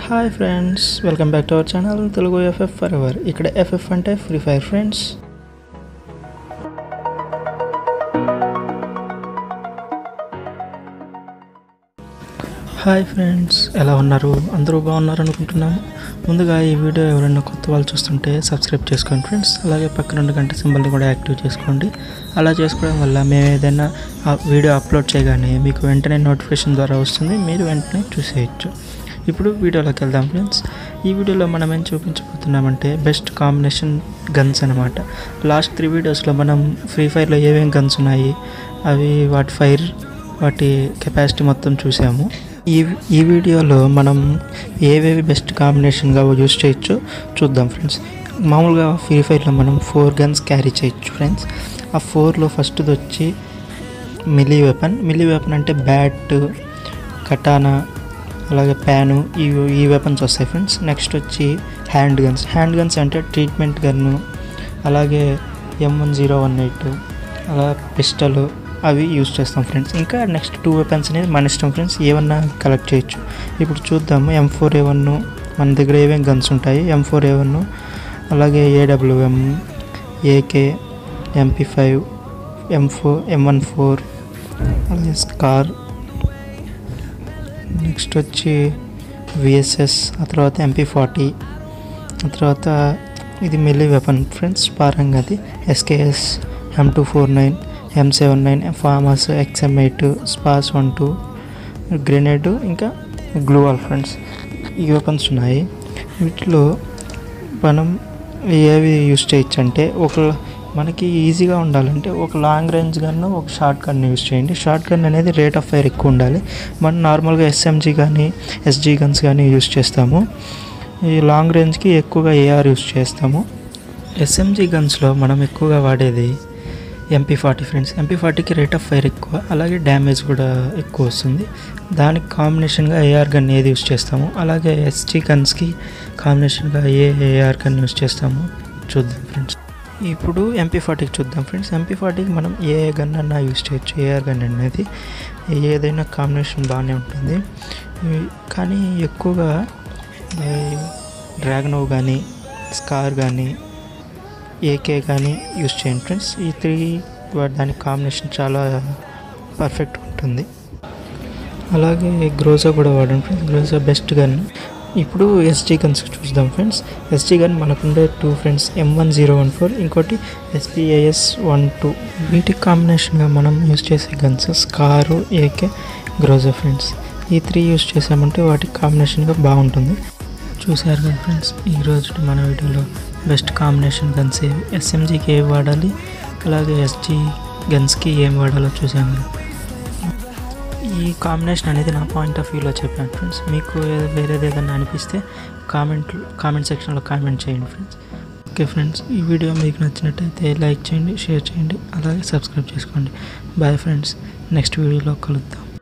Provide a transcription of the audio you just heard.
hi friends welcome back to our channel Telugu FF forever ఇక్కడ FF అంటే free fire friends hi friends ఎలా ఉన్నారు అందరూ బాగున్నారు అనుకుంటున్నాము ముందుగా ఈ వీడియో ఎవరైనా కొత్త వాళ్ళు చూస్తుంటే సబ్స్క్రైబ్ చేసుకోండి ఫ్రెండ్స్ అలాగే పక్కన రెండు గంట సింబల్ని కూడా యాక్టివ్ చేసుకోండి అలా చేసుకోవడం వల్ల మేము ఏదైనా ఆ వీడియో అప్లోడ్ చేయగానే మీకు వెంటనే నోటిఫికేషన్ ద్వారా వస్తుంది మీరు వెంటనే చూసేయచ్చు ఇప్పుడు వీడియోలోకి వెళ్దాం ఫ్రెండ్స్ ఈ వీడియోలో మనం ఏం చూపించబోతున్నామంటే బెస్ట్ కాంబినేషన్ గన్స్ అనమాట లాస్ట్ త్రీ వీడియోస్లో మనం ఫ్రీ ఫైర్లో ఏమేమి గన్స్ ఉన్నాయి అవి వాటి ఫైర్ వాటి కెపాసిటీ మొత్తం చూసాము ఈ ఈ వీడియోలో మనం ఏవేవి బెస్ట్ కాంబినేషన్గా యూజ్ చేయొచ్చో చూద్దాం ఫ్రెండ్స్ మామూలుగా ఫ్రీ ఫైర్లో మనం ఫోర్ గన్స్ క్యారీ చేయొచ్చు ఫ్రెండ్స్ ఆ ఫోర్లో ఫస్ట్ది వచ్చి మిలీ వెపన్ మిలీ వెపన్ అంటే బ్యాట్ కటానా అలాగే ప్యాను ఈ ఈ వెపన్స్ వస్తాయి ఫ్రెండ్స్ నెక్స్ట్ వచ్చి హ్యాండ్ గన్స్ హ్యాండ్ గన్స్ అంటే ట్రీట్మెంట్ గన్ను అలాగే M one zero one eight అలా పిస్టల్ అవి యూస్ చేస్తాం ఫ్రెండ్స్ ఇంకా నెక్స్ట్ టూ వెపన్స్ అనేది మన ఇష్టం ఫ్రెండ్స్ ఏమన్నా కలెక్ట్ చేయొచ్చు ఇప్పుడు చూద్దాము ఎం ఫోర్ ఏ వన్ మన దగ్గర ఏమేం గన్స్ ఉంటాయి ఎం ఫోర్ ఏ వన్ అలాగే AWM AK MP five M four M one four అలాగే స్కార్ నెక్స్ట్ వచ్చి విఎస్ఎస్ ఆ తర్వాత ఎంపీ ఫార్టీ ఆ తర్వాత ఇది మెల్లి వెపన్ ఫ్రెండ్స్ పారంగ్ అది SKS M two four nine M seven nine famas XM eight SPAS one two grenade ఇంకా గ్లూవాల్ ఫ్రెండ్స్ ఈ వెపన్స్ ఉన్నాయి వీటిలో మనం ఏవి యూస్ చేయొచ్చు అంటే ఒక మనకి ఈజీగా ఉండాలంటే ఒక లాంగ్ రేంజ్ గన్ ఒక షార్ట్ గన్ యూస్ చేయండి షార్ట్ గన్ అనేది రేట్ ఆఫ్ ఫైర్ ఎక్కువ ఉండాలి మనం నార్మల్గా ఎస్ఎంజీ కానీ ఎస్జీ గన్స్ కానీ యూస్ చేస్తాము ఈ లాంగ్ రేంజ్కి ఎక్కువగా ఏఆర్ యూస్ చేస్తాము ఎస్ఎంజీ గన్స్లో మనం ఎక్కువగా వాడేది ఎంపీ ఫార్టీ ఫ్రెండ్స్ ఎంపీ ఫార్టీకి రేట్ ఆఫ్ ఫైర్ ఎక్కువ అలాగే డ్యామేజ్ కూడా ఎక్కువ వస్తుంది దానికి కాంబినేషన్గా ఏఆర్ గన్ ఏది యూస్ చేస్తాము అలాగే ఎస్జీ గన్స్కి కాంబినేషన్గా ఏ ఏఆర్ గన్ యూస్ చేస్తాము చూద్దాం ఫ్రెండ్స్ ఇప్పుడు ఎంపీ ఫార్టీకి చూద్దాం ఫ్రెండ్స్ ఎంపీ ఫార్టీకి మనం ఏ గన్ అన్నా యూస్ చేయొచ్చు ఏఆర్ గన్ అనేది ఏదైనా కాంబినేషన్ బాగానే ఉంటుంది కానీ ఎక్కువగా డ్రాగనో కానీ స్కార్ కానీ ఏకే కానీ యూస్ చేయండి ఫ్రెండ్స్ ఈ త్రీ దానికి కాంబినేషన్ చాలా పర్ఫెక్ట్ ఉంటుంది అలాగే గ్రోజా కూడా వాడండి ఫ్రెండ్స్ గ్రోజా బెస్ట్ గన్ ఇప్పుడు ఎస్జీ గన్స్ చూద్దాం ఫ్రెండ్స్ ఎస్జీ గన్ మనకుండే two friends M one zero one four ఇంకోటి ఎస్పీఐఎస్ వన్ టూ వీటి కాంబినేషన్గా మనం యూస్ చేసే guns SCAR AK groza friends ఈ త్రీ యూస్ చేసామంటే వాటి కాంబినేషన్గా బాగుంటుంది చూసారు కదా ఫ్రెండ్స్ ఈరోజు మన వీడియోలో బెస్ట్ కాంబినేషన్ గన్స్ ఏవి ఎస్ఎంజీకి ఏవి వాడాలి అలాగే ఎస్జీ గన్స్కి ఏం వాడాలో చూసాము ఈ కాంబినేషన్ అనేది నా పాయింట్ ఆఫ్ వ్యూలో చెప్పాను ఫ్రెండ్స్ మీకు వేరేది ఏదైనా అనిపిస్తే కామెంట్ కామెంట్ సెక్షన్లో కామెంట్ చేయండి ఫ్రెండ్స్ ఓకే ఫ్రెండ్స్ ఈ వీడియో మీకు నచ్చినట్టయితే లైక్ చేయండి షేర్ చేయండి అలాగే సబ్స్క్రైబ్ చేసుకోండి బాయ్ ఫ్రెండ్స్ నెక్స్ట్ వీడియోలో కలుద్దాం